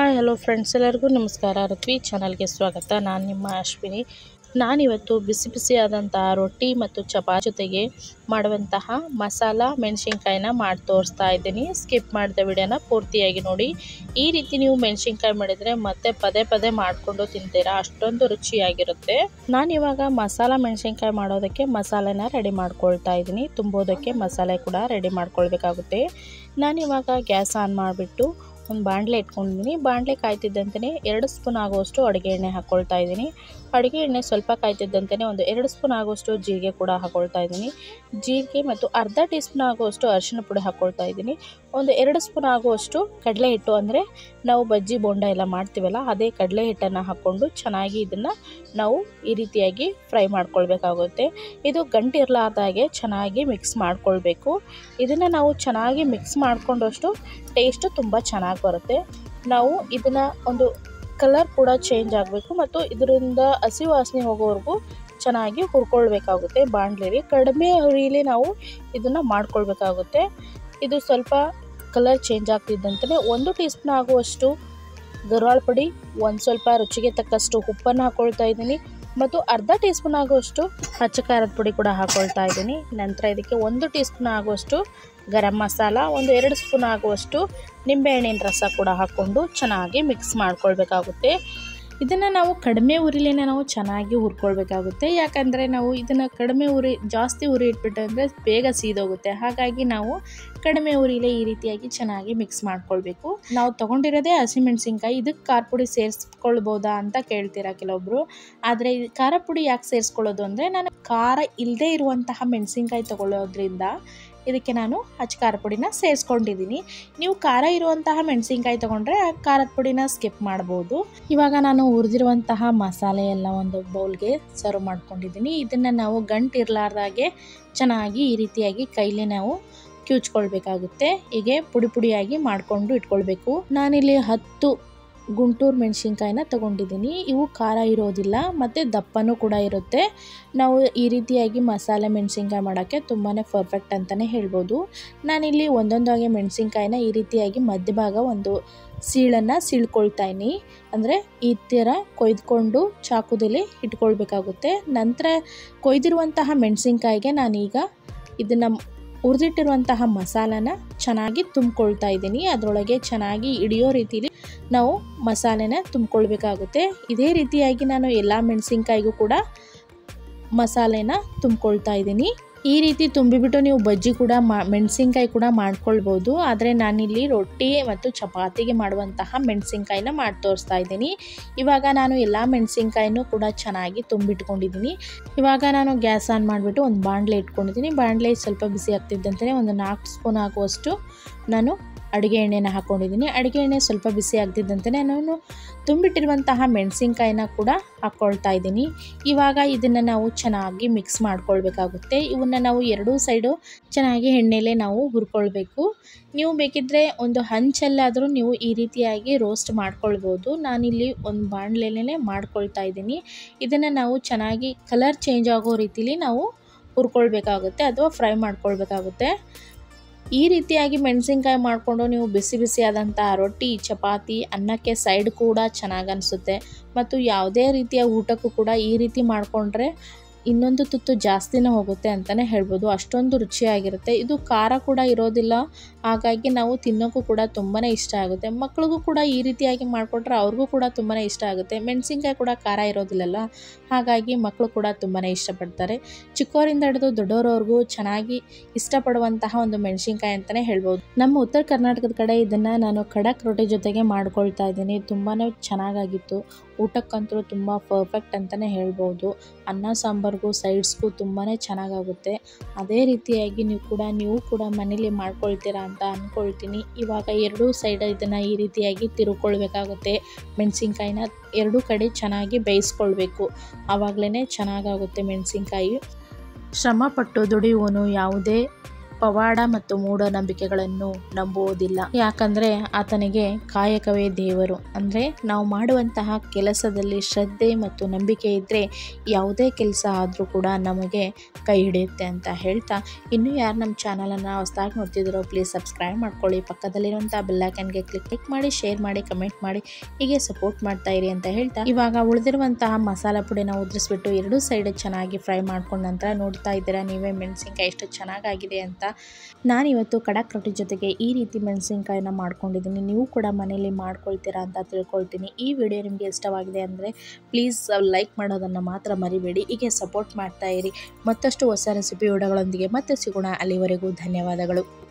hi hello friends ಎಲ್ಲರಿಗೂ ನಮಸ್ಕಾರ ಋತ್ವಿ ಚಾನಲ್ಗೆ ಸ್ವಾಗತ ನಾನು ನಿಮ್ಮ ಅಶ್ವಿನಿ ನಾನಿವತ್ತು ಬಿಸಿ ಬಿಸಿಯಾದಂತಹ ರೊಟ್ಟಿ ಮತ್ತು ಚಪಾತಿ ಜೊತೆಗೆ ಮಾಡುವಂತಹ ಮಸಾಲ ಮೆಣಸಿನ್ಕಾಯಿನ ಮಾಡಿ ತೋರಿಸ್ತಾ ಇದ್ದೀನಿ ಸ್ಕಿಪ್ ಮಾಡಿದ ವಿಡಿಯೋನ ಪೂರ್ತಿಯಾಗಿ ನೋಡಿ ಈ ರೀತಿ ನೀವು ಮೆಣಸಿನ್ಕಾಯಿ ಮಾಡಿದರೆ ಮತ್ತೆ ಪದೇ ಪದೇ ಮಾಡಿಕೊಂಡು ತಿಂತೀರಾ ಅಷ್ಟೊಂದು ರುಚಿಯಾಗಿರುತ್ತೆ ನಾನಿವಾಗ ಮಸಾಲ ಮೆಣಸಿನ್ಕಾಯಿ ಮಾಡೋದಕ್ಕೆ ಮಸಾಲೆನ ರೆಡಿ ಮಾಡ್ಕೊಳ್ತಾ ಇದ್ದೀನಿ ತುಂಬೋದಕ್ಕೆ ಮಸಾಲೆ ಕೂಡ ರೆಡಿ ಮಾಡ್ಕೊಳ್ಬೇಕಾಗುತ್ತೆ ನಾನಿವಾಗ ಗ್ಯಾಸ್ ಆನ್ ಮಾಡಿಬಿಟ್ಟು ಒಂದು ಬಾಣಲೆ ಇಟ್ಕೊಂಡಿದ್ದೀನಿ ಬಾಣಲೆ ಕಾಯ್ತಿದ್ದಂತೆಯೇ ಎರಡು ಸ್ಪೂನ್ ಆಗುವಷ್ಟು ಅಡುಗೆ ಎಣ್ಣೆ ಹಾಕ್ಕೊಳ್ತಾ ಇದ್ದೀನಿ ಅಡುಗೆ ಎಣ್ಣೆ ಸ್ವಲ್ಪ ಕಾಯ್ತಿದ್ದಂತೆಯೇ ಒಂದು ಎರಡು ಸ್ಪೂನ್ ಆಗುವಷ್ಟು ಜೀರಿಗೆ ಕೂಡ ಹಾಕ್ಕೊಳ್ತಾ ಇದ್ದೀನಿ ಜೀರಿಗೆ ಮತ್ತು ಅರ್ಧ ಟೀ ಸ್ಪೂನ್ ಆಗುವಷ್ಟು ಅರಿಶಿಣ ಪುಡಿ ಹಾಕ್ಕೊಳ್ತಾ ಇದ್ದೀನಿ ಒಂದು ಎರಡು ಸ್ಪೂನ್ ಆಗುವಷ್ಟು ಕಡಲೆ ಹಿಟ್ಟು ಅಂದರೆ ನಾವು ಬಜ್ಜಿ ಬೋಂಡ ಎಲ್ಲ ಮಾಡ್ತೀವಲ್ಲ ಅದೇ ಕಡಲೆ ಹಿಟ್ಟನ್ನು ಹಾಕ್ಕೊಂಡು ಚೆನ್ನಾಗಿ ಇದನ್ನು ನಾವು ಈ ರೀತಿಯಾಗಿ ಫ್ರೈ ಮಾಡ್ಕೊಳ್ಬೇಕಾಗುತ್ತೆ ಇದು ಗಂಟಿರ್ಲಾರ್ದಾಗೆ ಚೆನ್ನಾಗಿ ಮಿಕ್ಸ್ ಮಾಡ್ಕೊಳ್ಬೇಕು ಇದನ್ನು ನಾವು ಚೆನ್ನಾಗಿ ಮಿಕ್ಸ್ ಮಾಡ್ಕೊಂಡಷ್ಟು ಟೇಸ್ಟು ತುಂಬ ಚೆನ್ನಾಗಿ ಬರುತ್ತೆ ನಾವು ಇದನ್ನು ಒಂದು ಕಲರ್ ಕೂಡ ಚೇಂಜ್ ಆಗಬೇಕು ಮತ್ತು ಇದರಿಂದ ಹಸಿ ವಾಸನೆ ಹೋಗೋವರೆಗೂ ಚೆನ್ನಾಗಿ ಹುರ್ಕೊಳ್ಬೇಕಾಗುತ್ತೆ ಬಾಣಲಿಲಿ ಕಡಿಮೆ ಹುರಿಲಿ ನಾವು ಇದನ್ನು ಮಾಡ್ಕೊಳ್ಬೇಕಾಗುತ್ತೆ ಇದು ಸ್ವಲ್ಪ ಕಲರ್ ಚೇಂಜ್ ಆಗ್ತಿದ್ದಂತೆ ಒಂದು ಟೀ ಸ್ಪೂನ್ ಆಗುವಷ್ಟು ಗರ್ವಾಳ ಪುಡಿ ಒಂದು ಸ್ವಲ್ಪ ರುಚಿಗೆ ತಕ್ಕಷ್ಟು ಉಪ್ಪನ್ನು ಹಾಕ್ಕೊಳ್ತಾ ಇದ್ದೀನಿ ಮತ್ತು ಅರ್ಧ ಟೀ ಸ್ಪೂನ್ ಆಗುವಷ್ಟು ಹಚ್ಚ ಖಾರದ ಪುಡಿ ಕೂಡ ಹಾಕ್ಕೊಳ್ತಾ ಇದ್ದೀನಿ ನಂತರ ಇದಕ್ಕೆ ಒಂದು ಟೀ ಸ್ಪೂನ್ ಆಗುವಷ್ಟು ಗರಂ ಮಸಾಲ ಒಂದು ಎರಡು ಸ್ಪೂನ್ ಆಗುವಷ್ಟು ನಿಂಬೆಹಣ್ಣಿನ ರಸ ಕೂಡ ಹಾಕ್ಕೊಂಡು ಚೆನ್ನಾಗಿ ಮಿಕ್ಸ್ ಮಾಡ್ಕೊಳ್ಬೇಕಾಗುತ್ತೆ ಇದನ್ನು ನಾವು ಕಡಿಮೆ ಉರಿಲೇನೆ ನಾವು ಚೆನ್ನಾಗಿ ಹುರ್ಕೊಳ್ಬೇಕಾಗುತ್ತೆ ಯಾಕಂದರೆ ನಾವು ಇದನ್ನು ಕಡಿಮೆ ಉರಿ ಜಾಸ್ತಿ ಉರಿ ಇಟ್ಬಿಟ್ಟು ಅಂದರೆ ಬೇಗ ಸೀದೋಗುತ್ತೆ ಹಾಗಾಗಿ ನಾವು ಕಡಿಮೆ ಉರಿಲೇ ಈ ರೀತಿಯಾಗಿ ಚೆನ್ನಾಗಿ ಮಿಕ್ಸ್ ಮಾಡ್ಕೊಳ್ಬೇಕು ನಾವು ತೊಗೊಂಡಿರೋದೇ ಹಸಿಮೆಣ್ಸಿನ್ಕಾಯಿ ಇದಕ್ಕೆ ಖಾರ ಪುಡಿ ಸೇರಿಸ್ಕೊಳ್ಬೋದಾ ಅಂತ ಕೇಳ್ತೀರಾ ಕೆಲವೊಬ್ರು ಆದರೆ ಖಾರ ಪುಡಿ ಯಾಕೆ ಸೇರಿಸ್ಕೊಳ್ಳೋದು ಅಂದರೆ ನಾನು ಖಾರ ಇಲ್ಲದೇ ಇರುವಂತಹ ಮೆಣಸಿನ್ಕಾಯಿ ತೊಗೊಳ್ಳೋದ್ರಿಂದ ಇದಕ್ಕೆ ನಾನು ಹಚ್ಚ ಖಾರ ಪುಡಿನ ಸೇರಿಸ್ಕೊಂಡಿದ್ದೀನಿ ನೀವು ಖಾರ ಇರುವಂತಹ ಮೆಣಸಿನ್ಕಾಯಿ ತೊಗೊಂಡ್ರೆ ಖಾರದ ಪುಡಿನ ಸ್ಕಿಪ್ ಮಾಡ್ಬೋದು ಇವಾಗ ನಾನು ಹುರಿದಿರುವಂತಹ ಮಸಾಲೆ ಎಲ್ಲ ಒಂದು ಬೌಲ್ಗೆ ಸರ್ವ್ ಮಾಡ್ಕೊಂಡಿದ್ದೀನಿ ಇದನ್ನು ನಾವು ಗಂಟು ಇರಲಾರ್ದಾಗೆ ಚೆನ್ನಾಗಿ ಈ ರೀತಿಯಾಗಿ ಕೈಲಿ ನಾವು ಕಿವುಚ್ಕೊಳ್ಬೇಕಾಗುತ್ತೆ ಹೀಗೆ ಪುಡಿ ಪುಡಿಯಾಗಿ ಮಾಡಿಕೊಂಡು ಇಟ್ಕೊಳ್ಬೇಕು ನಾನಿಲ್ಲಿ ಹತ್ತು ಗುಂಟೂರು ಮೆಣಸಿನ್ಕಾಯಿನ ತೊಗೊಂಡಿದ್ದೀನಿ ಇವು ಖಾರ ಇರೋದಿಲ್ಲ ಮತ್ತು ದಪ್ಪನೂ ಕೂಡ ಇರುತ್ತೆ ನಾವು ಈ ರೀತಿಯಾಗಿ ಮಸಾಲೆ ಮೆಣಸಿನ್ಕಾಯಿ ಮಾಡೋಕ್ಕೆ ತುಂಬಾ ಪರ್ಫೆಕ್ಟ್ ಅಂತಲೇ ಹೇಳ್ಬೋದು ನಾನಿಲ್ಲಿ ಒಂದೊಂದಾಗಿ ಮೆಣಸಿನ್ಕಾಯಿನ ಈ ರೀತಿಯಾಗಿ ಮಧ್ಯಭಾಗ ಒಂದು ಸೀಳನ್ನು ಸೀಳ್ಕೊಳ್ತಾಯಿನಿ ಅಂದರೆ ಈ ಥರ ಕೊಯ್ದುಕೊಂಡು ಚಾಕುದಲ್ಲಿ ಇಟ್ಕೊಳ್ಬೇಕಾಗುತ್ತೆ ನಂತರ ಕೊಯ್ದಿರುವಂತಹ ಮೆಣಸಿನ್ಕಾಯಿಗೆ ನಾನೀಗ ಇದನ್ನು ಹುರಿದಿಟ್ಟಿರುವಂತಹ ಮಸಾಲನ ಚೆನ್ನಾಗಿ ತುಂಬ್ಕೊಳ್ತಾ ಇದ್ದೀನಿ ಅದರೊಳಗೆ ಚೆನ್ನಾಗಿ ಹಿಡಿಯೋ ರೀತಿಲಿ ನಾವು ಮಸಾಲೆನ ತುಂಬ್ಕೊಳ್ಬೇಕಾಗುತ್ತೆ ಇದೇ ರೀತಿಯಾಗಿ ನಾನು ಎಲ್ಲ ಮೆಣಸಿನ್ಕಾಯಿಗೂ ಕೂಡ ಮಸಾಲೆನ ತುಂಬ್ಕೊಳ್ತಾ ಇದ್ದೀನಿ ಈ ರೀತಿ ತುಂಬಿಬಿಟ್ಟು ನೀವು ಬಜ್ಜಿ ಕೂಡ ಮಾ ಮೆಣಸಿನ್ಕಾಯಿ ಕೂಡ ಮಾಡ್ಕೊಳ್ಬೋದು ಆದರೆ ನಾನಿಲ್ಲಿ ರೊಟ್ಟಿ ಮತ್ತು ಚಪಾತಿಗೆ ಮಾಡುವಂತಹ ಮೆಣಸಿನ್ಕಾಯಿನ ಮಾಡಿ ತೋರಿಸ್ತಾ ಇದ್ದೀನಿ ಇವಾಗ ನಾನು ಎಲ್ಲ ಮೆಣಸಿನ್ಕಾಯಿನೂ ಕೂಡ ಚೆನ್ನಾಗಿ ತುಂಬಿಟ್ಕೊಂಡಿದ್ದೀನಿ ಇವಾಗ ನಾನು ಗ್ಯಾಸ್ ಆನ್ ಮಾಡಿಬಿಟ್ಟು ಒಂದು ಬಾಣಲೆ ಇಟ್ಕೊಂಡಿದ್ದೀನಿ ಬಾಣಲೆ ಸ್ವಲ್ಪ ಬಿಸಿ ಆಗ್ತಿದ್ದಂತೆ ಒಂದು ನಾಲ್ಕು ಸ್ಪೂನ್ ಆಗುವಷ್ಟು ನಾನು ಅಡುಗೆ ಎಣ್ಣೆನ ಹಾಕ್ಕೊಂಡಿದ್ದೀನಿ ಅಡುಗೆ ಎಣ್ಣೆ ಸ್ವಲ್ಪ ಬಿಸಿ ಆಗ್ತಿದ್ದಂತೆ ನಾನು ತುಂಬಿಟ್ಟಿರುವಂತಹ ಮೆಣಸಿನ್ಕಾಯಿನ ಕೂಡ ಹಾಕ್ಕೊಳ್ತಾ ಇದ್ದೀನಿ ಇವಾಗ ಇದನ್ನು ನಾವು ಚೆನ್ನಾಗಿ ಮಿಕ್ಸ್ ಮಾಡ್ಕೊಳ್ಬೇಕಾಗುತ್ತೆ ಇವನ್ನ ನಾವು ಎರಡೂ ಸೈಡು ಚೆನ್ನಾಗಿ ಎಣ್ಣೆಲೆ ನಾವು ಹುರ್ಕೊಳ್ಬೇಕು ನೀವು ಬೇಕಿದ್ದರೆ ಒಂದು ಹಂಚಲ್ಲಾದರೂ ನೀವು ಈ ರೀತಿಯಾಗಿ ರೋಸ್ಟ್ ಮಾಡ್ಕೊಳ್ಬೋದು ನಾನಿಲ್ಲಿ ಒಂದು ಬಾಣಲೆನೇ ಮಾಡ್ಕೊಳ್ತಾ ಇದ್ದೀನಿ ಇದನ್ನು ನಾವು ಚೆನ್ನಾಗಿ ಕಲರ್ ಚೇಂಜ್ ಆಗೋ ರೀತಿಲಿ ನಾವು ಹುರ್ಕೊಳ್ಬೇಕಾಗುತ್ತೆ ಅಥವಾ ಫ್ರೈ ಮಾಡ್ಕೊಳ್ಬೇಕಾಗುತ್ತೆ ಈ ರೀತಿಯಾಗಿ ಮೆಣಸಿನ್ಕಾಯಿ ಮಾಡಿಕೊಂಡು ನೀವು ಬಿಸಿ ಬಿಸಿಯಾದಂಥ ರೊಟ್ಟಿ ಚಪಾತಿ ಅನ್ನಕ್ಕೆ ಸೈಡ್ ಕೂಡ ಚೆನ್ನಾಗಿ ಅನಿಸುತ್ತೆ ಮತ್ತು ಯಾವುದೇ ರೀತಿಯ ಊಟಕ್ಕೂ ಕೂಡ ಈ ರೀತಿ ಮಾಡಿಕೊಂಡ್ರೆ ಇನ್ನೊಂದು ತುತ್ತು ಜಾಸ್ತಿನೇ ಹೋಗುತ್ತೆ ಅಂತಲೇ ಹೇಳ್ಬೋದು ಅಷ್ಟೊಂದು ರುಚಿಯಾಗಿರುತ್ತೆ ಇದು ಖಾರ ಕೂಡ ಇರೋದಿಲ್ಲ ಹಾಗಾಗಿ ನಾವು ತಿನ್ನೋಕ್ಕೂ ಕೂಡ ತುಂಬಾ ಇಷ್ಟ ಆಗುತ್ತೆ ಮಕ್ಳಿಗೂ ಕೂಡ ಈ ರೀತಿಯಾಗಿ ಮಾಡಿಕೊಟ್ರೆ ಅವ್ರಿಗೂ ಕೂಡ ತುಂಬಾ ಇಷ್ಟ ಆಗುತ್ತೆ ಮೆಣಸಿನ್ಕಾಯಿ ಕೂಡ ಖಾರ ಇರೋದಿಲ್ಲಲ್ಲ ಹಾಗಾಗಿ ಮಕ್ಕಳು ಕೂಡ ತುಂಬಾ ಇಷ್ಟಪಡ್ತಾರೆ ಚಿಕ್ಕವರಿಂದ ಹಿಡಿದು ದೊಡ್ಡವರವ್ರಿಗೂ ಚೆನ್ನಾಗಿ ಇಷ್ಟಪಡುವಂತಹ ಒಂದು ಮೆಣಸಿನ್ಕಾಯಿ ಅಂತಲೇ ಹೇಳ್ಬೋದು ನಮ್ಮ ಉತ್ತರ ಕರ್ನಾಟಕದ ಕಡೆ ಇದನ್ನು ನಾನು ಖಡಕ್ ರೊಟ್ಟಿ ಜೊತೆಗೆ ಮಾಡ್ಕೊಳ್ತಾ ಇದ್ದೀನಿ ತುಂಬಾ ಚೆನ್ನಾಗಾಗಿತ್ತು ಊಟಕ್ಕಂತೂ ತುಂಬ ಪರ್ಫೆಕ್ಟ್ ಅಂತಲೇ ಹೇಳ್ಬೋದು ಅನ್ನ ಸಾಂಬಾರ್ಗೂ ಸೈಡ್ಸ್ಗೂ ತುಂಬಾ ಚೆನ್ನಾಗಾಗುತ್ತೆ ಅದೇ ರೀತಿಯಾಗಿ ನೀವು ಕೂಡ ನೀವು ಕೂಡ ಮನೇಲಿ ಮಾಡ್ಕೊಳ್ತೀರಾ ಅಂತ ಅಂದ್ಕೊಳ್ತೀನಿ ಇವಾಗ ಎರಡೂ ಸೈಡ್ ಇದನ್ನು ಈ ರೀತಿಯಾಗಿ ತಿರುಕೊಳ್ಬೇಕಾಗುತ್ತೆ ಮೆಣಸಿನ್ಕಾಯಿನ ಎರಡೂ ಕಡೆ ಚೆನ್ನಾಗಿ ಬೇಯಿಸ್ಕೊಳ್ಬೇಕು ಆವಾಗಲೇ ಚೆನ್ನಾಗಾಗುತ್ತೆ ಮೆಣಸಿನ್ಕಾಯಿ ಶ್ರಮಪಟ್ಟು ದುಡಿಯುವನು ಯಾವುದೇ ಪವಾಡ ಮತ್ತು ಮೂಢನಂಬಿಕೆಗಳನ್ನು ನಂಬುವುದಿಲ್ಲ ಯಾಕಂದ್ರೆ ಆತನಿಗೆ ಕಾಯಕವೇ ದೇವರು ಅಂದರೆ ನಾವು ಮಾಡುವಂತಹ ಕೆಲಸದಲ್ಲಿ ಶ್ರದ್ಧೆ ಮತ್ತು ನಂಬಿಕೆ ಇದ್ದರೆ ಯಾವುದೇ ಕೆಲಸ ಆದರೂ ಕೂಡ ನಮಗೆ ಕೈ ಹಿಡಿಯುತ್ತೆ ಅಂತ ಹೇಳ್ತಾ ಇನ್ನೂ ಯಾರು ನಮ್ಮ ಚಾನಲನ್ನು ಹೊಸ್ದಾಗಿ ನೋಡ್ತಿದ್ದೀರೋ ಪ್ಲೀಸ್ ಸಬ್ಸ್ಕ್ರೈಬ್ ಮಾಡ್ಕೊಳ್ಳಿ ಪಕ್ಕದಲ್ಲಿರುವಂಥ ಬೆಲ್ಲೈಕನ್ಗೆ ಕ್ಲಿಕ್ ಕ್ಲಿಕ್ ಮಾಡಿ ಶೇರ್ ಮಾಡಿ ಕಮೆಂಟ್ ಮಾಡಿ ಹೀಗೆ ಸಪೋರ್ಟ್ ಮಾಡ್ತಾ ಇರಿ ಅಂತ ಹೇಳ್ತಾ ಇವಾಗ ಉಳಿದಿರುವಂತಹ ಮಸಾಲ ಪುಡಿನ ಉದುರಿಸ್ಬಿಟ್ಟು ಎರಡೂ ಸೈಡ್ ಚೆನ್ನಾಗಿ ಫ್ರೈ ಮಾಡ್ಕೊಂಡ ನಂತರ ನೋಡ್ತಾ ಇದ್ದೀರಾ ನೀವೇ ಮೆಣಸಿನ್ಕಾಯಿ ಎಷ್ಟು ಚೆನ್ನಾಗಾಗಿದೆ ಅಂತ ನಾನಿವತ್ತು ಕಡಕ್ ರೊಟ್ಟಿ ಜೊತೆಗೆ ಈ ರೀತಿ ಮೆಣಸಿನ್ಕಾಯಿನ ಮಾಡ್ಕೊಂಡಿದ್ದೀನಿ ನೀವು ಕೂಡ ಮನೇಲಿ ಮಾಡ್ಕೊಳ್ತೀರಾ ಅಂತ ತಿಳ್ಕೊಳ್ತೀನಿ ಈ ವಿಡಿಯೋ ನಿಮಗೆ ಇಷ್ಟವಾಗಿದೆ ಅಂದರೆ ಪ್ಲೀಸ್ ಲೈಕ್ ಮಾಡೋದನ್ನು ಮಾತ್ರ ಮರಿಬೇಡಿ ಹೀಗೆ ಸಪೋರ್ಟ್ ಮಾಡ್ತಾ ಇರಿ ಮತ್ತಷ್ಟು ಹೊಸ ರೆಸಿಪಿ ವಿಡಿಯೋಗಳೊಂದಿಗೆ ಮತ್ತೆ ಸಿಗೋಣ ಅಲ್ಲಿವರೆಗೂ ಧನ್ಯವಾದಗಳು